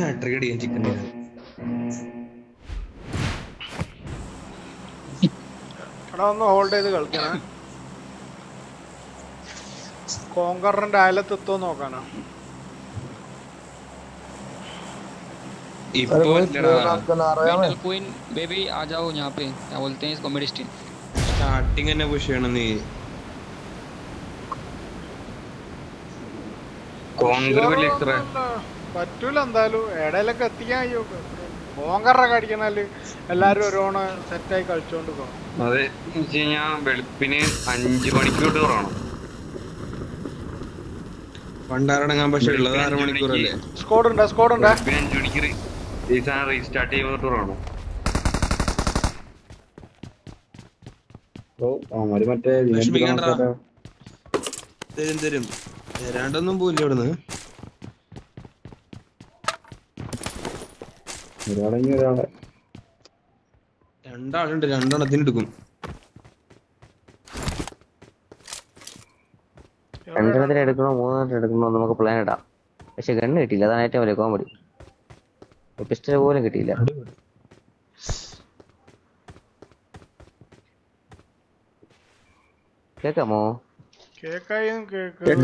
Hat trick അടിക്കാൻ chicken എടാ ഒന്ന് ഹോൾഡ് ചെയ്ത് കളിക്കണേ കോങ്കറിന്റെ അയലത്തെത്തോ നോക്കാനാ ഇപ്പൊ ഇല്ലടാ मेटल क्वीन बेबी आ जाओ यहाँ पे क्या बोलते हैं इसको मेडिस्टिन സ്റ്റാർട്ടിങ് തന്നെ പുഷ് ചെയ്യണം നീ കോൺഗ്രസ് വലിയ എത്ര പറ്റൂല എന്തായാലും ഇടയിലൊക്കെ എത്തിക്കാൻ കഴിയോ കോങ്കറൊക്കെ അടിക്കണാല് എല്ലാരും ഓരോണ് സെറ്റായി കളിച്ചോണ്ട് പോകാം അതെ എന്ന് വെച്ച് കഴിഞ്ഞാ വെളുപ്പിന് അഞ്ചു മണിക്ക് തൊട്ട് തുറക്കണം പണ്ടാറടങ്ങാൻ പക്ഷെ ഉള്ളത് അര മണിക്കൂറല്ലേ സ്കോഡ് ഉണ്ട് സ്കോഡ് ഉണ്ട് വെളുപ്പിന് അഞ്ചു മണിക്ക് re- ഈ സാധനം റീസ്റ്റാർട്ട് ചെയ്യുമ്പോൾ തൊട്ട് തുറക്കണം ഓ അവന്മാര് മറ്റേ വിഷമിക്കണ്ടെടാ. തരും തരും തരാണ്ടൊന്നും പോയില്ല ഇവിടുന്ന് ഒരാളെങ്കിൽ ഒരാളെ രണ്ടാളുണ്ട് രണ്ടെണ്ണത്തിന് എടുക്കും രണ്ടെണ്ണത്തിന് എടുക്കണോ മൂന്നെണ്ണത്തിന് എടുക്കണോ എന്ന് നമുക്ക് പ്ലാൻ ഇടാം പക്ഷെ ഗണ്ണ് കിട്ടിയില്ല അതാണ് ഏറ്റവും വലിയ കോമഡി പിസ്റ്റൽ പോലും കിട്ടിയില്ല കേക്കാമോ കേക്കായും കേക്ക്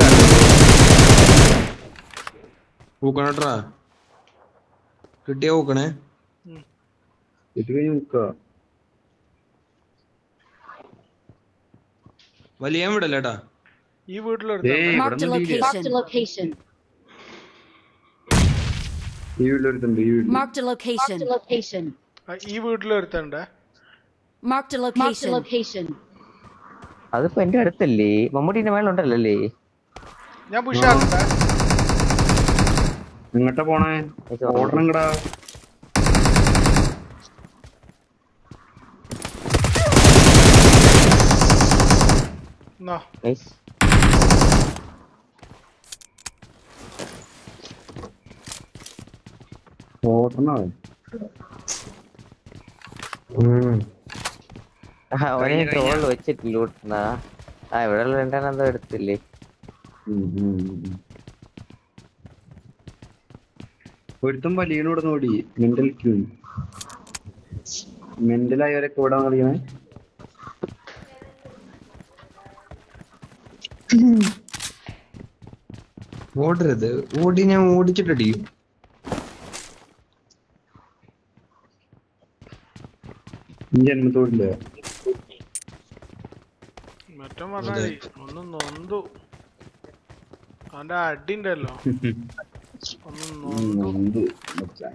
പൂക്കണട്ടാ കിട്ടിയ പൂക്കണേ ഇത് കഴിഞ്ഞ് നിക്കുക വലിയ വിടല്ലേട്ടാ ഈ വീട്ടിലെടുത്ത ഏയ് ഇവിടെ Marked a ഒന്നും ഇല്ല. location. Marked a location. ഈ വീട്ടിലൊരുത്തുണ്ട് ഈ വീട്ടിൽ Marked a location. Marked a location. ഈ വീട്ടിലെടുത്തണ്ടേ Marked a location. Marked a location. അതിപ്പോ എന്റെ അടുത്തല്ലേ മമ്മൂട്ടിന്റെ മേളുണ്ടല്ലോ അല്ലേ ഞാൻ പുഷാക്കട്ടെ എങ്ങോട്ടാ പോണേ ഓടണം കടാ എന്നാ നൈസ് ഓടണോ അവനെ കഴിഞ്ഞ, കഴിഞ്ഞ. തോളിൽ വെച്ചിട്ട് ലൂട്ടുന്ന ആ ഇവിടെ ഉള്ള രണ്ടെണ്ണം എന്തോ എടുത്തില്ലേ ഒരുത്തം വലിയനോട് നോടി മെന്റൽ ക്യൂൻ മെന്റൽ ആയവരൊക്കെ ഇവിടെ കളിക്കണേ ഓടരുത് ഓടി ഞാൻ ഓടിച്ചിട്ടടിക്കും ജന്മത്തോടില്ല മറ്റോ പറഞ്ഞാൽ ഒന്ന് നൊന്തു അവന്റെ അടി ഉണ്ടല്ലോ ഒന്ന് നൊന്തു നൊന്ത് മച്ചാൻ.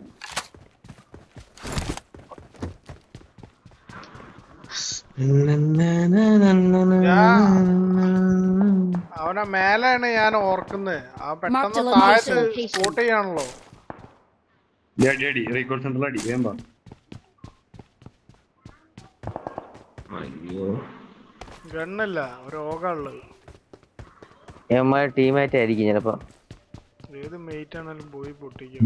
അവനെ മേലെയാണ് ഞാൻ ഓർക്കുന്നത് ആ Marked പെട്ടെന്ന് a താഴത്ത് location. സ്പോട്ട് ചെയ്യാണല്ലോ ദേ അടി അടി റീകോൾ സെന്ററിൽ അടി വേമ്പ അയ്യോ ഗണ്ണില്ല ഒരു ഓക ഉള്ളത് ഏമാര് ടീമായിട്ട് ആയിരിക്കും ചിലപ്പോ ഏത് മെയ്റ്റ് ആണെങ്കിലും പോയി പൊട്ടിക്കും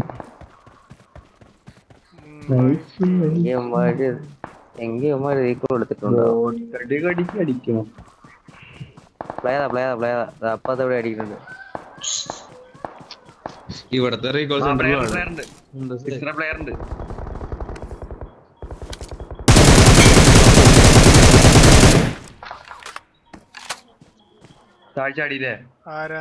ഏമാര് എങ്കിൽ ഏമാര് റീകോൾ എടുത്തിട്ടുണ്ടോ അടി കടിക്ക് അടിക്കണം പ്ലേതാ പ്ലേതാ പ്ലേതാ അപ്പത്തെ ഇവിടെ അടിക്കുന്നുണ്ട് ഇവിടത്തെ റീകോൾ പ്ലെയർ സെന്ററിൽ ഉണ്ട് ഇത്ര പ്ലെയർ ഉണ്ട് താഴ്ച അടിയില്ലേ ആരാ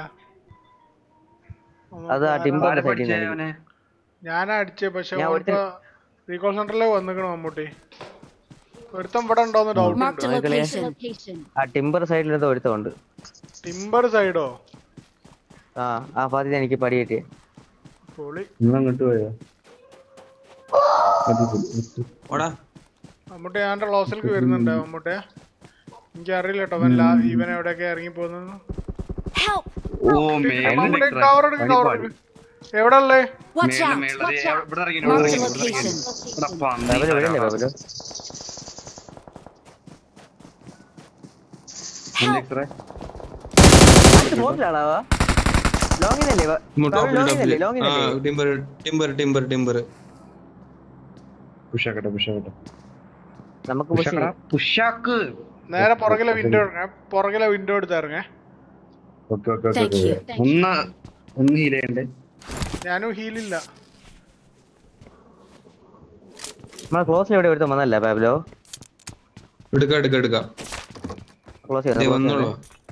അത് ആ ടിമ്പറിന്റെ ആരെ സൈഡിൽ പഠിച്ചേ നിന്ന് അവനെ ഞാനാ അടിച്ചേ പക്ഷെ ഞാൻ ഓർത്ത റീകോൾ സെന്ററിലേക്ക് വന്നിക്കണ മമ്മൂട്ടി ഒരുത്തം ഇവിടെ ഉണ്ടോന്ന് ഡൗട്ട് Marked a ഉണ്ട് location. Location. ആ ടിമ്പർ സൈഡിൽ എന്തോ ഒരുത്തമുണ്ട് ടിമ്പർ സൈഡോ ആ ആ പാതി എനിക്ക് പടി കിട്ടിയ പൊളി നിങ്ങൾ അങ്ങോട്ട് പോയോ ഓടാ മമ്മൂട്ടി ഞാൻ ക്ലോസിലേക്ക് വരുന്നുണ്ട് മമ്മൂട്ടി എനിക്ക് അറിയില്ല കേട്ടോ അവൻ ലാ- ഇവൻ എവിടെയൊക്കെ ഇറങ്ങി പോകുന്നത് Help! ഓ മേലെ മമ്മൂട്ടി കവർ എടുക്ക് കവർ എടുക്ക് എവിടെ ഉള്ളേ Watch മേലെ out! മേലെ Watch out! ഇവിടെ ഇറങ്ങി Marked ഇവിടെ a ഇറങ്ങി location. ഇവിടെ പന്നി ബബലു വിടല്ലേ തരാം. ബബലു എന്താ ഇത്രേ? ബോട്ടിലാണോ ലോങ്ങിനല്ലേ ലോങ്ങിനല്ലേ ലോങ്ങിനല്ലേ ടിമ്പർ ടിമ്പർ ടിമ്പർ ടിമ്പർ പുഷാക്കട്ടെ പുഷാക്കട്ടെ നമുക്ക് push പുഷാക്കടാ, ചെയ്യാം. പുഷാക്ക് നേരെ പുറകിലെ വിൻഡോ പുറകിലെ വിൻഡോ എടുത്തിറങ്ങേ okay okay Thank okay you. Thank you. ഒന്ന് ഒന്ന് ഹീൽ ചെയ്യണ്ടേ ഞാനും ഹീലില്ല നമ്മളെ ക്ലോസിൽ എവിടെ ഒരുത്തം വന്നല്ല പാബ്ലോ എടുക്ക എടുക്ക എടുക്ക ക്ലോസ് ദേ വന്നോളൂ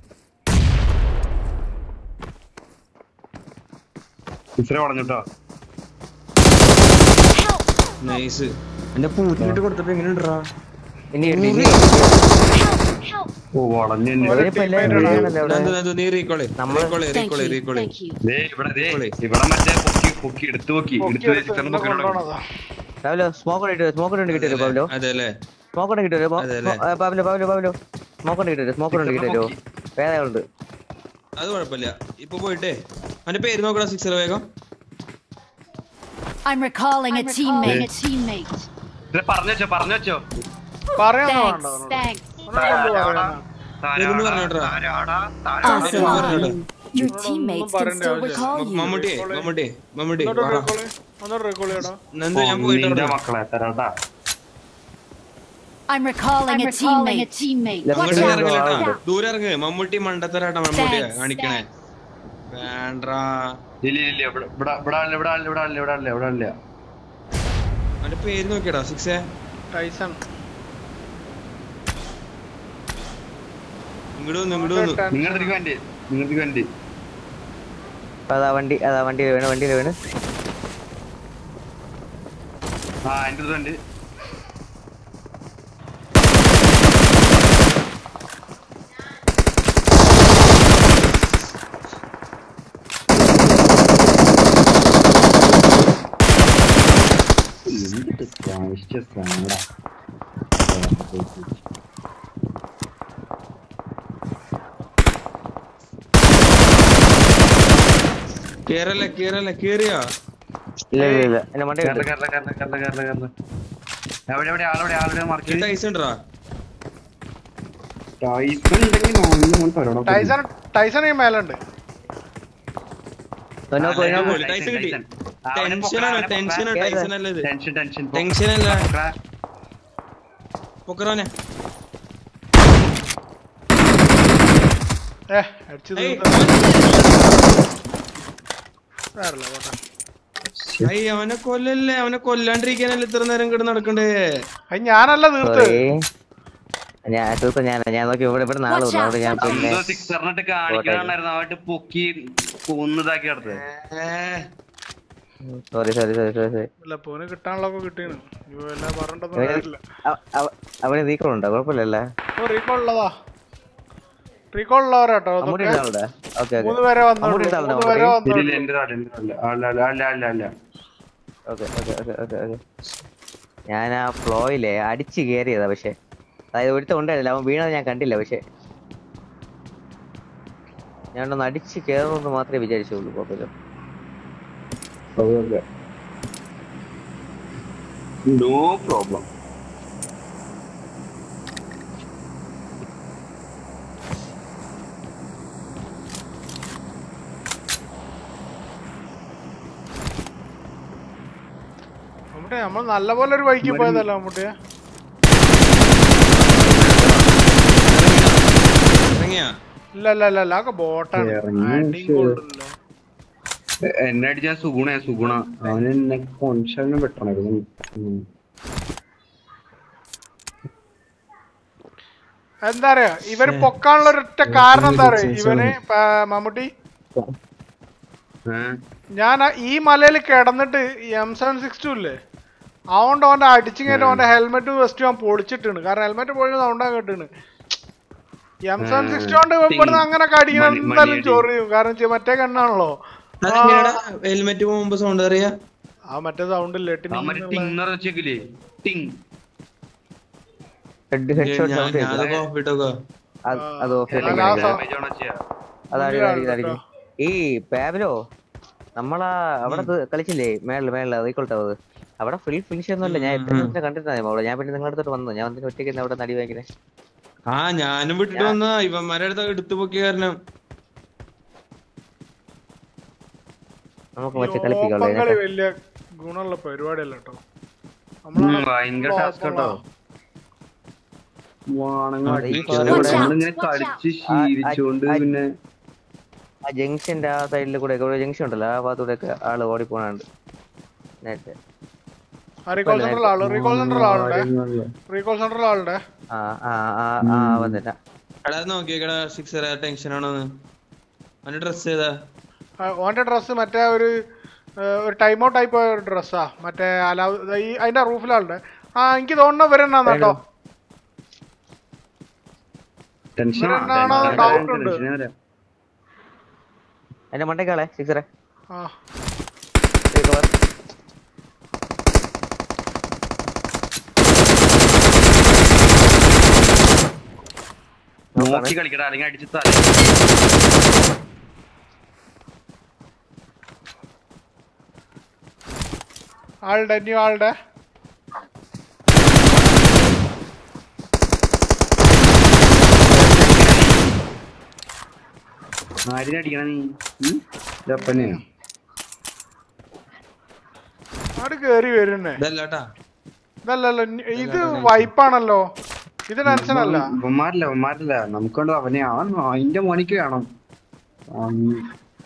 ഇത്ര വളഞ്ഞിട്ടോ നൈസ് എന്റെ പൂത്തിലിട്ട് കൊടുത്തപ്പോ എങ്ങനെ ഉണ്ടാ ഇനി ഇനി- ഇനി Help! ഓ വളഞ്ഞു തന്നെ. അവരിപ്പോ എല്ലാവരും വിളിക്കണല്ലോ അവിടെ. നീ റീകോളെ നമ്മള് റീകോളെ Thank റീകോളെ you. റീകോളെ Thank you. ദേ ഇവിടെ ദേ പൊളി. ഇവിടെ മറ്റേ പൊക്കി പൊക്കി എടുത്തു നോക്കി പൊക്കി എടുത്തു എടുത്ത് വെച്ചിട്ട് എന്നെ പൊക്കി കൊണ്ടുപോണതാ. പാബ്ലോ സ്മോക്ക് ഇട്ട് സ്മോക്ക് കൊണ്ട് കിട്ടുമല്ലോ പാബ്ലോ അതെ അല്ലേ സ്മോക്ക് കൊണ്ട് കിട്ടുമല്ലോ അതെല്ലേ? പാബ്ലോ പാബ്ലോ പാബ്ലോ സ്മോക്ക് കൊണ്ട് കിട്ടുമല്ലോ സ്മോക്ക് കൊണ്ട് കിട്ടുമല്ലോ വേറെ ഉണ്ട് അത് കുഴപ്പമില്ല ഇപ്പൊ പോയിട്ടേ അവന്റെ പേര് നോക്കടാ സിക്സർ വേഗം I'm recalling a teammate. A teammate. ഇത് പറഞ്ഞു വെച്ചോ പറഞ്ഞു വെച്ചോ പറയാനൊന്നും Thanks. വേണ്ട അവനോട്. Thanks. അവനോട് എന്ത് പറയാനാ? ഇതൊന്ന് പറഞ്ഞോട്രാ Awesome. പറഞ്ഞോട്ടെ Your ഒന്നും teammates can പറയണ്ട still ആവശ്യം. recall you. മമ്മൂട്ടിയെ മമ്മൂട്ടി മമ്മൂട്ടി ഒന്നൂടെ വാടാ. recall ചെയ്യ്. ഒന്നൂടെ recall ചെയ്യടാ. നന്ദു ഞാൻ പോയിട്ട് നിന്റെ വരാം. മക്കളെ തരാട്ടാ I'm recalling a teammate. A teammate. Left Watch അങ്ങോട്ട് side out. ഇറങ്ങില്ലട്ടാ ആളുണ്ട്. ദൂരെ ഇറങ്ങ് മമ്മൂട്ടി മണ്ടത്തരാട്ടാ മമ്മൂട്ടിയെ Thanks, കാണിക്കണേ വേണ്ടാ ഇല്ല ഇല്ല ഇവിടെ ഇവിടെ ഇവിടെ ആളില്ല ഇവിടെ ആളില്ല ഇവിടെ ആളില്ല ഇവിടെ ആളില്ല ഇവിടെ ആളില്ല അവന്റെ പേര് നോക്കിയടാ സിക്സേ ടൈസൺ. ഇങ്ങോട്ട് വന്നു ഇങ്ങോട്ട് വന്നു ടെൻഷൻ. നിങ്ങളുടെ വണ്ടി നിങ്ങളുടെ വണ്ടി അതാ വണ്ടി അതാ വണ്ടി വീണ് വണ്ടിയിൽ വീണ് ആ എന്റെ അടുത്ത് വണ്ടി എന്ത് പ്രാവശ്യ സാധനടാ. കേറല്ലേ കേറല്ലേ കേറിയാ ഇല്ല ഇല്ല ഇല്ല എന്റെ മണ്ടേ കേറല, കേറല, കേറല, കേറല, കേറല, കേറല. എവിടെ എവിടെ ആളെവിടെ ആളുടെ മാർക്ക് ടൈസ് ഉണ്ടോ ടൈസൺ ഉണ്ടെങ്കിൽ നോക്കി മോൻ തരണം ടൈസൺ ടൈസൺ ഈ മേലുണ്ട് നോക്കൂ നോക്കൂ ടൈസ് കിട്ടി ടെൻഷനാണ് ടെൻഷനാണ് ടെൻഷൻ അല്ല ഇത് ടെൻഷൻ ടെൻഷൻ ടെൻഷൻ അല്ല പൊക്കറോനെ ഏ അടിച്ചു ഏയ്, വേറല്ല പോട്ടെ ഏയ്, അവനെ കൊല്ലല്ലേ അവനെ കൊല്ലാണ്ടിരിക്കാനല്ലേ ഇത്ര നേരം കിടന്ന് നടക്കണ്ടേ അത് ഞാനല്ല തീർത്ത് സോറി ഞാൻ തീർത്ത ഞാൻ ഞാൻ നോക്കി ഇവിടെ ഇവിടെ നാളെ വന്നു അവിടെ ഞാൻ പിന്നെ സിക്സറിനിട്ട് കാണിക്കണായിരുന്നു അവട്ട് പൊക്കി കൊന്നതാക്കി നടത്തത് sorry sorry sorry sorry sorry ഇല്ല പോന് കിട്ടാനുള്ളതൊക്കെ കിട്ടിയാണ് അയ്യോ എല്ലാം പറഞ്ഞിട്ടൊന്നും കാര്യമില്ല അവന് റീകോൾ ഉണ്ടോ കുഴപ്പമില്ലല്ലേ ഓ റീകോൾ ഉള്ളതാ റീകോൾ ഉള്ളവരാട്ടോ അമ്മൂടി അതൊക്കെ ഇട്ടാളുടെ ഓക്കെ മൂന്ന് പേരെ വന്നോളൂ അമ്മൂടി ഇട്ടാളുടെ മൂന്ന് പേരെ ഇല്ല വന്നോളൂ എന്റെ നാട് എന്റെ നാട്ടില് അല്ല അല്ല അല്ല അല്ല അല്ല okay okay okay okay okay ഞാൻ ആ ഫ്ലോയിലെ അടിച്ച് കയറിയതാ പക്ഷെ അതായത് ഒരുത്തം ഉണ്ടായിരുന്നില്ല അവൻ വീണത് ഞാൻ കണ്ടില്ല പക്ഷെ ഞാനൊന്ന് അടിച്ച് കയറുമെന്ന് മാത്രമേ വിചാരിച്ചുള്ളൂ കുഴപ്പമില്ല നോ പ്രോബ്ലം മമ്മൂട്ടി നമ്മൾ നല്ലപോലെ ഒരു വഴിക്ക് പോയതല്ല മമ്മൂട്ടിയെ ഇറങ്ങിയാ ഇല്ല ഇല്ല ഇല്ല ഇല്ല അതൊക്കെ ബോട്ടാണ് ഇറങ്ങി അടിയും പക്ഷേ- കൊള്ളില്ല എന്നെ അടിച്ചാൽ സുഗുണ സുഗുണ അവന് എന്നെ കൊൻഷനെ വെട്ടണായിരുന്നു ഉം. എന്താ പറയാ ഇവര് പൊക്കാനുള്ള ഒരൊറ്റ കാരണം എന്താ പറയാ ഇവന് പ- മമ്മൂട്ടി ഏ? ഞാൻ ആ- ഈ മലയിൽ കിടന്നിട്ട് എം സെവൻ സിക്സ് ടു ഇല്ലേ അതുകൊണ്ട് അവന്റെ അടിച്ചു കയറ്റി അവന്റെ ഹെൽമെറ്റ് വെസ്റ്റ് അവൻ പൊളിച്ചിട്ടാണ് കാരണം ഹെൽമെറ്റ് പൊളിഞ്ഞ സൗണ്ടാ കേട്ടാണ് എം സെവൻ സിക്സ് ടു കൊണ്ട് ഇവിടുന്ന് അങ്ങനെ കടിക്കണം മണി- എന്തായാലും മണിയടി. ചൊറിയും കാരണം വെച്ചാ മറ്റേ കണ്ണാണല്ലോ ഹെൽമെറ്റ് പോകുമ്പോ സൗണ്ട് അറിയാ ആ മറ്റേ സൗണ്ട് ഇല്ലേ ആ മറ്റേ ടിങ്ങർ വെച്ചേക്കില്ലേ ടിങ് ഹെഡ് ഹെഡ് ഷോട്ട് ഞാൻ സൗണ്ട് ഞാനതൊക്കെ ഓഫ് ഇട്ടോക്കാ അത് ഓഫ് അല്ല, ആ സൗ- ഡാമേജ് ആണ് ചെയ്യാ അതാണ് ഉള്ളിലാണ് അടിക്കുന്നത് ഈ പാബിലോ നമ്മളാ അവിടെ ത് കളിച്ചില്ലേ മേളില് മേളില് റീകോൾട്ടാവത് അവിടെ ഫുൾ ഫിനിഷ് ഒന്നുമില്ല ഞാൻ എത്ര കണ്ടിരുന്നു അവിടെ ഞാൻ പിന്നെ നിങ്ങളുടെ അടുത്തോട്ട് വന്നു ഞാൻ വന്നിട്ട് ഒറ്റയ്ക്ക് അവിടെ നടി വാങ്ങിക്കണേ ആ ഞാനും വിട്ടിട്ട് വന്ന ഇവന്മാരെ അടുത്ത് എടുത്തു പൊക്കിയ കാരണം നമുക്ക് മറ്റേ കളിപ്പിക്കാനുള്ളൂ കളി അതിനകത്ത്. വലിയ ഗുണമുള്ള പരിപാടിയല്ല കേട്ടോ ഉം, ഭയങ്കര ടാസ്ക് കേട്ടോ വാണങ്ങ അതെ, ഈ അടിക്കാതെ Watch out, നമ്മളിങ്ങനെ watch out. കളിച്ച് ശീലിച്ചോണ്ട് ആ- പിന്നെ ആ ജംഗ്ഷന്റെ ആ സൈഡിൽ കൂടെ ഇവിടെ ജംഗ്ഷൻ ഉണ്ടല്ലോ ആ ഭാഗത്തൂടെ ഒക്കെ ആള് ഓടിപ്പോണുണ്ട് നേരത്തെ റീകോൾ സെന്ററിൽ ആള് റീകോൾ സെന്ററിൽ ആളുണ്ട് റീകോൾ സെന്ററിൽ ആളുണ്ട് ആ ആ ആ ആ വന്നില്ല എടാ നോക്കിയേക്കടാ സിക്സർ ടെൻഷൻ ആണോന്ന് അവന്റെ ഡ്രസ് ഏതാ ആ, ഓന്റെ ഡ്രസ്സ് മറ്റേ ഒരു ഏ, ഒരു ടൈം ഔട്ട് ആയി പോയ ഒരു ഡ്രസ്സാ മറ്റേ അലാ ഈ അതിന്റെ റൂഫിലാളുണ്ട് ആ എനിക്ക് തോന്നുന്നു ഇവരെന്നാന്ന് കേട്ടോ ടെൻഷൻ ഇവരെന്നാണോ doubt ഉണ്ട്. എന്റെ മണ്ടേക്കാളെ സിക്സറെ ആ നോക്കി കളിക്കടാ അല്ലെങ്കിൽ അടിച്ച് തല ആളുടെ ഇനിയും ആളുടെ ആരിനെ അടിക്കണ നീ ഉം? ഇതപ്പനെ ആട് കേറി വരുന്നേ ഇതല്ലാട്ടാ ഇതല്ലല്ലോ ഇനി- ഇത് വൈപ്പാണല്ലോ ഇത് ടെൻഷൻ അല്ല ഇവന്മാരില്ല ഇവന്മാരില്ല നമുക്ക് വേണ്ടത് അവനെ അവൻ അതിന്റെ മോനിക്ക് വേണം അവൻ-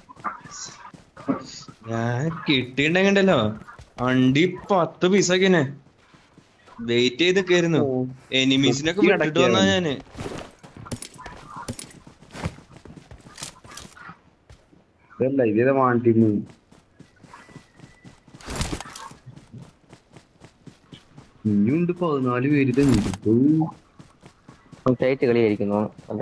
ഞാൻ കിട്ടിയിട്ടുണ്ടെങ്കിണ്ടല്ലോ വണ്ടി പത്ത് പീസാക്കിനെ വെയിറ്റ് ചെയ്ത് നിക്കായിരുന്നു എനിമീസിനൊക്കെ ഈ വിട്ടിട്ട് വന്നാ ഞാന് ഇതല്ല ഇതേതാ വാണ്ടിന്ന് ഇനിയുണ്ട് പതിനാല് പേര് തന്നെ ടൈറ്റ് കളിയായിരിക്കുന്നു കണ്ടോ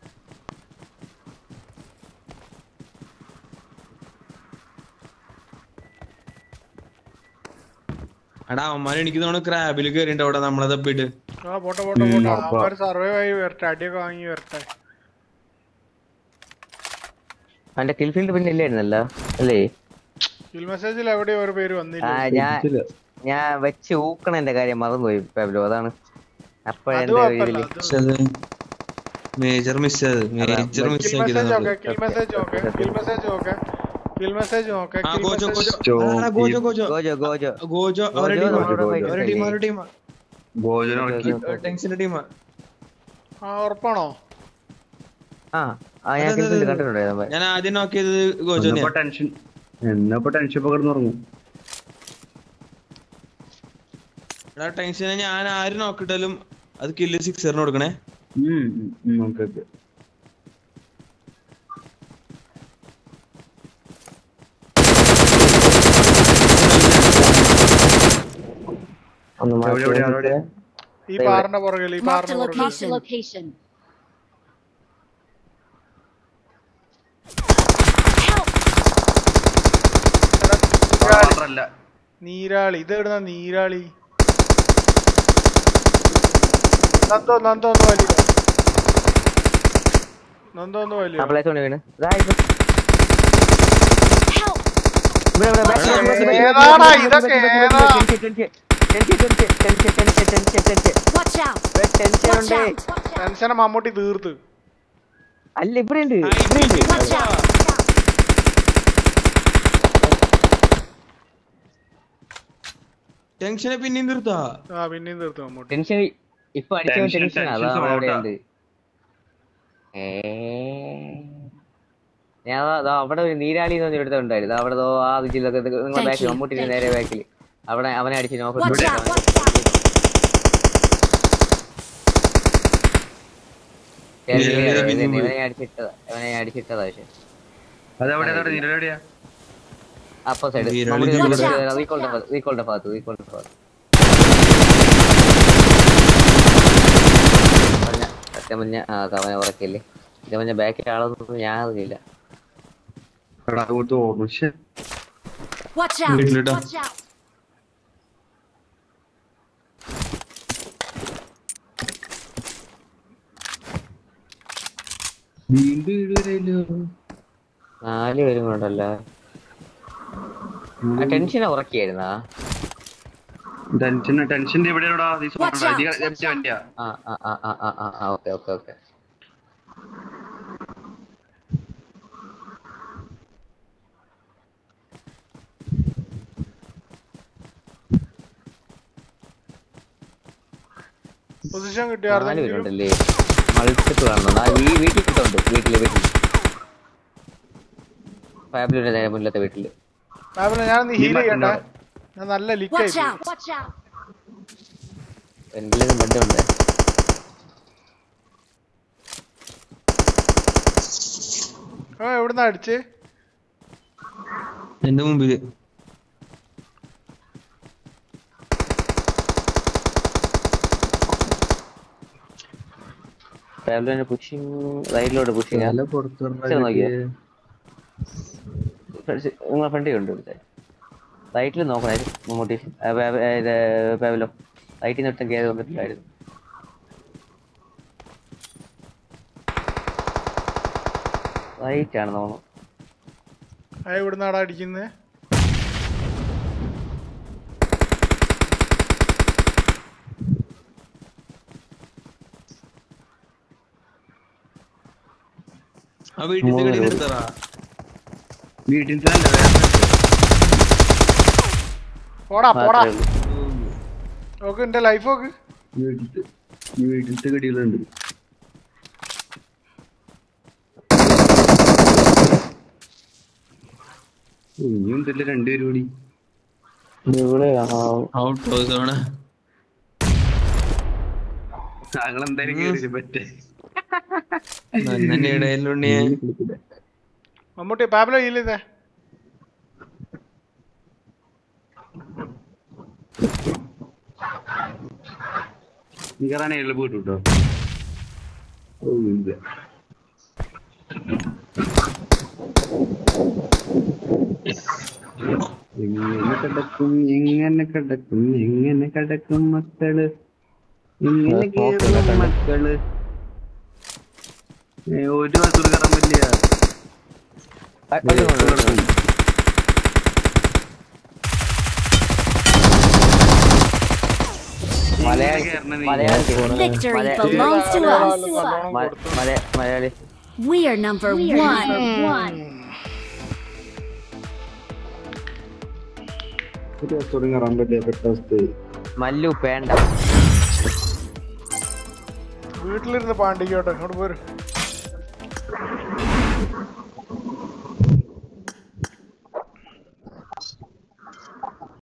എടാ അവന്മാര് എനിക്ക് തോന്നുന്നു ക്രാബിൽ കയറിണ്ട് അവിടെ നമ്മളെ തപ്പിട്ട് ആ പോട്ടെ പോട്ടെ ഉം, പോട്ടെ ഉറപ്പാ. അവന്മാര് സർവൈവ് ആയി വരട്ടെ അടിയൊക്കെ വാങ്ങി വരട്ടെ അവന്റെ കിൽ ഫീൽഡ് പിന്നെ ഇല്ലായിരുന്നല്ലോ അല്ലേ കിൽ മെസ്സേജിൽ എവിടെയോ ഒരു പേര് ആ വന്നില്ല ഞാൻ ഞാൻ വെച്ച് ഊക്കണന്റെ കാര്യം മറന്നുപോയി പാബ്ലോ അതാണ് അത് അപ്പോഴെന്റെ കുഴപ്പമില്ല ഇതില് മേജർ മിസ് അത് മേജർ മിസ് കിൽ മെസ്സേജ് നോക്കെ കിൽ മെസ്സേജ് നോക്കെ കിൽ മെസ്സേജ് നോക്കെ കിൽ മെസ്സേജ് നോക്കെ ആ kill ഗോജോ message- ഗോജോ ആ, Gojo Gojo Gojo Gojo Gojo അവരുടെ ഗോജോ ടീമാ നമ്മളോട് ഗോജോ. fight അവരുടെ ടീം ചെയ്യില്ലേ? അവരുടെ ടീമാ ഭോജനം ഇറക്കി ടെൻഷന്റെ ടീമാ ആ ഉറപ്പാണോ ആ ആ ഞാൻ അതെ, കിൽ അതെ, ഫീൽഡ് അതെ. കണ്ടിട്ടുണ്ടായിരുന്നു ഞാൻ ആദ്യം നോക്കിയത് ഗോജോനെയാ എന്നപ്പോ ടെൻഷൻ എന്നപ്പോ ടെൻഷൻ ഇപ്പൊ കിടന്നുറങ്ങും എടാ ടെൻഷനെ ഞാൻ ആര് നോക്കിട്ടാലും അത് കില്ല് സിക്സറിന് കൊടുക്കണേ ഓക്കെ ഓക്കെ ഒന്ന് എവിടെ, എവിടെ, എവിടെ? ഈ പാറിന്റെ പുറകിൽ ഈ Marked a പാറിന്റെ പുറകിൽ location. location. Help! മാത്രല്ല നീരാളി ഇത് എവിടുന്ന നീരാളി നന്ദോ നന്ദോ ഒന്ന് വലിയ നന്ദോ ഒന്ന് വലിയ ആ പ്ലേസ് കൊണ്ട് വീണ് ഇതാ ഇത്. Help! ഇവിടെ, ഇവിടെ, back side, back side, back side, ഏതാടാ back side, ഇതൊക്കെ back side, ഏതാ? back side, tension, tension, tension, tension, tension, tension, tension. Watch out! ഇവിടെ tension Watch ഉണ്ട്. out! ടെൻഷനെ മമ്മൂട്ടി തീർത്ത് അല്ല ഇവിടെ ഉണ്ട് ഇവിടെ ഉണ്ട് Watch out! ടെൻഷനെ പിന്നെയും തീർത്താ ആ പിന്നെയും തീർത്ത് മമ്മൂട്ടി ടെൻഷൻ ഇപ്പൊ അടിച്ച Tension, ടെൻഷൻ tension അതാ സ്വഭാവം അവിടെ ഉണ്ടാ. ഉണ്ട് ഏ ഞാൻ ദാ- ദാ അവിടെ ഒരു നീരാളി എന്ന് പറഞ്ഞ ഇവിടുത്തെ ഉണ്ടായിരുന്നു അവിടെ ദോ ആ ഇതിലൊക്കെ നിങ്ങളെ Thank ബാക്കിൽ you, മമ്മൂട്ടിന്റെ thank നേരെ ബാക്കിൽ അവിടെ അവനെ അടിച്ച് നോക്കി Watch out! Watch out! നീരാളി പിന്നെയും പോയി. ഇവനെ അടിച്ചിട്ടതാ ഇവനെ അടിച്ചിട്ടതാ പക്ഷെ അതെവിടെ അതെവിടെ നിരടെയാ അപ്പൊ സൈഡ് നീരാളി മമ്മൂട്ടി Watch out. റീകോളിന്റെ ഭാഗത്ത് റീകോളിന്റെ ഭാഗത്ത് റീകോളിന്റെ ഭാഗത്ത് പറഞ്ഞ സത്യം പറഞ്ഞ ആ കവനെ ഉറക്കില്ലേ ഇത് പറഞ്ഞ ബാക്കിൽ ആളൊന്നും ഞാൻ അറിയില്ല എടാ അങ്ങോട്ട് ഓർമ്മ ശ്ശെ. Watch out! വീട്ടിലിട്ടോ. Watch out! വീണ്ടും വീട് വരെയല്ലോ നാല് പേരും കൊണ്ടല്ലോ ആ ടെൻഷൻ ഉറക്കിയായിരുന്നാ ടെൻഷൻ ടെൻഷന്റെ എവിടെയാടാ നീ Watch out, watch out. വണ്ടിയാ ആ ആ ആ ആ ആ ആ ആ ഓക്കെ ഓക്കെ ഓക്കെ പൊസിഷൻ നാല് കിട്ടിയായിരുന്നു പേരുണ്ടല്ലേ മൾട്ടിപ്പിൾ ആണോ ആ ഈ വീട്ടിൽ കിട്ടുന്നുണ്ട് വീട്ടില് വീട്ടിൽ ഫാമിലിയുടെ നേരെ മുന്നിലത്തെ വീട്ടില് ഞാൻ ഹീൽ നീ ചെയ്യട്ടെ ഞാൻ നല്ല ലിക്കായി Watch out! Watch out! എങ്കിലും ബന്ധമുണ്ട് ആ എവിടുന്നാ അടിച്ച് എന്റെ മുമ്പില് ഫാമിലി പുഷിങ് റൈറ്റിലോട്ട് പുഷിങ് നല്ല പുറത്ത് ഇച്ചിരി നോക്കിയേ. നിങ്ങളെ ഫ്രണ്ടിൽ ഉണ്ട് ഇവിടെ റൈറ്റിൽ നോക്കണേ മമ്മൂട്ടി ആ, പേ- പേ- ഇത് പാവലോ റൈറ്റിൽ നിന്ന് ഒട്ടും കയറി വന്നിട്ടില്ലായിരുന്നു റൈറ്റ് ആണ് തോന്നുന്നു ആ എവിടുന്നാടാ അടിക്കുന്നത് ആ വീട്ടിൽ കടി നിർത്തറാ വീട്ടിൽ തന്നെ വേറെ പോടാ പോടാ മാത്രമേ ഉള്ളൂ നോക്ക് എന്റെ ലൈഫ് നോക്ക് വീട്ടിൽ വീട്ടിലത്തെ കടികളുണ്ട് ഇനിയും ഇതില്ല രണ്ടുപേരും കൂടി ഇവിടെ ഔട്ട് ഹൗസ് ആണ് താങ്കൾ എന്തായാലും കേറി പറ്റേ നന്നെ ഇടയിലുണ്ണിയെ മമ്മൂട്ടി പാബലോ ഇല്ലേ നീ കയറാൻ എളുപ്പം കിട്ടും കേട്ടോ ഓ ഇല്ല എങ്ങനെ കിടക്കും എങ്ങനെ കിടക്കും എങ്ങനെ കിടക്കും മക്കള് എങ്ങനെ കേറും മക്കള് ഏ, ഒരു ബസ് കയറാൻ പറ്റില്ല മലയാളി കേറണ നീ. Malayali Victory Male- belongs to us. മല- മല- Malayali We are number one. ഒരു ബസ് കയറാൻ പറ്റില്ല പെട്ട അവസ്ഥ മല്ലു പേണ്ട വീട്ടിലിരുന്ന് പാണ്ടിക്കോട്ടെ ഇങ്ങോട്ട് പോരും